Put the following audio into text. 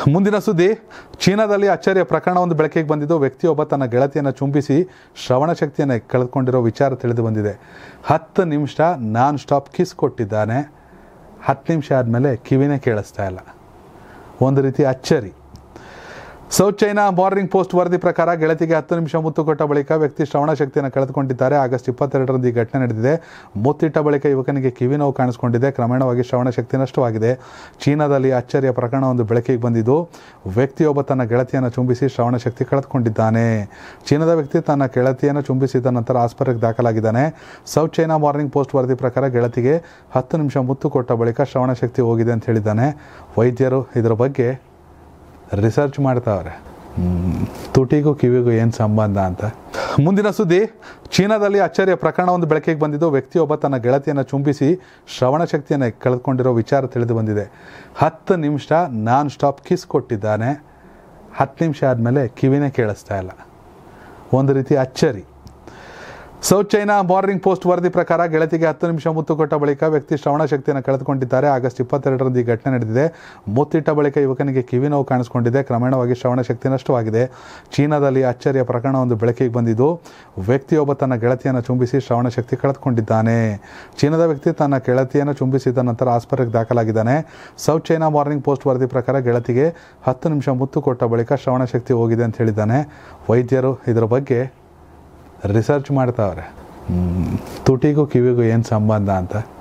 ಮುಂದಿನ ಸುದ್ದಿ ಚೀನಾದಲ್ಲಿ ಅಚ್ಚರಿಯ ಪ್ರಕರಣವೊಂದು ಬೆಳಕಿಗೆ ಬಂದಿದ್ದು ವ್ಯಕ್ತಿಯೊಬ್ಬ ತನ್ನ ಗೆಳತಿಯನ್ನು ಚುಂಬಿಸಿ ಶ್ರವಣ ಶಕ್ತಿಯನ್ನು ಕಳೆದುಕೊಂಡಿರೋ ವಿಚಾರ ತಿಳಿದು ಬಂದಿದೆ ಹತ್ತು ನಿಮಿಷ ನಾನ್ ಸ್ಟಾಪ್ ಕಿಸ್ ಕೊಟ್ಟಿದ್ದಾನೆ ಹತ್ತು ನಿಮಿಷ ಆದಮೇಲೆ ಕಿವಿನೇ ಕೇಳಿಸ್ತಾ ಇಲ್ಲ ಒಂದು ರೀತಿ ಅಚ್ಚರಿ ಸೌತ್ ಚೈನಾ ಮಾರ್ನಿಂಗ್ ಪೋಸ್ಟ್ ವರದಿ ಪ್ರಕಾರ ಗೆಳತಿಗೆ ಹತ್ತು ನಿಮಿಷ ಮುತ್ತು ಕೊಟ್ಟ ಬಳಿಕ ವ್ಯಕ್ತಿ ಶ್ರವಣ ಶಕ್ತಿಯನ್ನು ಕಳೆದುಕೊಂಡಿದ್ದಾರೆ ಆಗಸ್ಟ್ ಇಪ್ಪತ್ತೆರಡರಂದು ಈ ಘಟನೆ ನಡೆದಿದೆ ಮುತ್ತಿಟ್ಟ ಬಳಿಕ ಯುವಕನಿಗೆ ಕಿವಿ ನೋವು ಕಾಣಿಸಿಕೊಂಡಿದೆ ಕ್ರಮೇಣವಾಗಿ ಶ್ರವಣ ಶಕ್ತಿ ನಷ್ಟವಾಗಿದೆ ಚೀನಾದಲ್ಲಿ ಅಚ್ಚರಿಯ ಪ್ರಕರಣವೊಂದು ಬೆಳಕಿಗೆ ಬಂದಿದ್ದು ವ್ಯಕ್ತಿಯೊಬ್ಬ ತನ್ನ ಗೆಳತಿಯನ್ನು ಚುಂಬಿಸಿ ಶ್ರವಣ ಶಕ್ತಿ ಕಳೆದುಕೊಂಡಿದ್ದಾನೆ ಚೀನಾದ ವ್ಯಕ್ತಿ ತನ್ನ ಗೆಳತಿಯನ್ನು ಚುಂಬಿಸಿದ ನಂತರ ಆಸ್ಪತ್ರೆಗೆ ದಾಖಲಾಗಿದ್ದಾನೆ ಸೌತ್ ಚೈನಾ ಮಾರ್ನಿಂಗ್ ಪೋಸ್ಟ್ ವರದಿ ಪ್ರಕಾರ ಗೆಳತಿಗೆ ಹತ್ತು ನಿಮಿಷ ಮುತ್ತು ಕೊಟ್ಟ ಬಳಿಕ ಶ್ರವಣ ಶಕ್ತಿ ಹೋಗಿದೆ ಅಂತ ಹೇಳಿದ್ದಾನೆ ವೈದ್ಯರು ಇದರ ಬಗ್ಗೆ ರಿಸರ್ಚ್ ಮಾಡ್ತಾವ್ರೆ ಹ್ಮ್. ತುಟಿಗೂ ಕಿವಿಗೂ ಏನು ಸಂಬಂಧ ಅಂತ ಮುಂದಿನ ಸುದ್ದಿ ಚೀನಾದಲ್ಲಿ ಅಚ್ಚರಿಯ ಪ್ರಕರಣವೊಂದು ಬೆಳಕಿಗೆ ಬಂದಿದ್ದು ವ್ಯಕ್ತಿಯೊಬ್ಬ ತನ್ನ ಗೆಳತಿಯನ್ನು ಚುಂಬಿಸಿ ಶ್ರವಣ ಶಕ್ತಿಯನ್ನು ಕಳೆದುಕೊಂಡಿರೋ ವಿಚಾರ ತಿಳಿದು ಬಂದಿದೆ ಹತ್ತು ನಿಮಿಷ ನಾನ್ ಸ್ಟಾಪ್ ಕಿಸ್ ಕೊಟ್ಟಿದ್ದಾನೆ ಹತ್ತು ನಿಮಿಷ ಆದಮೇಲೆ ಕಿವಿನೇ ಕೇಳಿಸ್ತಾ ಇಲ್ಲ ಒಂದು ರೀತಿ ಅಚ್ಚರಿ ಸೌತ್ ಚೈನಾ ಮಾರ್ನಿಂಗ್ ಪೋಸ್ಟ್ ವರದಿ ಪ್ರಕಾರ ಗೆಳತಿಗೆ ಹತ್ತು ನಿಮಿಷ ಮುತ್ತು ಕೊಟ್ಟ ಬಳಿಕ ವ್ಯಕ್ತಿ ಶ್ರವಣ ಶಕ್ತಿಯನ್ನು ಕಳೆದುಕೊಂಡಿದ್ದಾರೆ ಆಗಸ್ಟ್ ಇಪ್ಪತ್ತೆರಡರಂದು ಈ ಘಟನೆ ನಡೆದಿದೆ ಮುತ್ತಿಟ್ಟ ಬಳಿಕ ಯುವಕನಿಗೆ ಕಿವಿ ನೋವು ಕಾಣಿಸಿಕೊಂಡಿದೆ ಕ್ರಮೇಣವಾಗಿ ಶ್ರವಣ ಶಕ್ತಿ ನಷ್ಟವಾಗಿದೆ ಚೀನಾದಲ್ಲಿ ಅಚ್ಚರಿಯ ಪ್ರಕರಣವೊಂದು ಬೆಳಕಿಗೆ ಬಂದಿದ್ದು ವ್ಯಕ್ತಿಯೊಬ್ಬ ತನ್ನ ಗೆಳತಿಯನ್ನು ಚುಂಬಿಸಿ ಶ್ರವಣ ಶಕ್ತಿ ಕಳೆದುಕೊಂಡಿದ್ದಾನೆ ಚೀನಾದ ವ್ಯಕ್ತಿ ತನ್ನ ಗೆಳತಿಯನ್ನು ಚುಂಬಿಸಿದ ನಂತರ ಆಸ್ಪತ್ರೆಗೆ ದಾಖಲಾಗಿದ್ದಾನೆ ಸೌತ್ ಚೈನಾ ಮಾರ್ನಿಂಗ್ ಪೋಸ್ಟ್ ವರದಿ ಪ್ರಕಾರ ಗೆಳತಿಗೆ ಹತ್ತು ನಿಮಿಷ ಮುತ್ತು ಕೊಟ್ಟ ಬಳಿಕ ಶ್ರವಣ ಶಕ್ತಿ ಹೋಗಿದೆ ಅಂತ ಹೇಳಿದ್ದಾನೆ ವೈದ್ಯರು ಇದರ ಬಗ್ಗೆ ರಿಸರ್ಚ್ ಮಾಡ್ತಾವ್ರೆ ಹ್ಮ್. ತುಟಿಗೂ ಕಿವಿಗೂ ಏನು ಸಂಬಂಧ ಅಂತ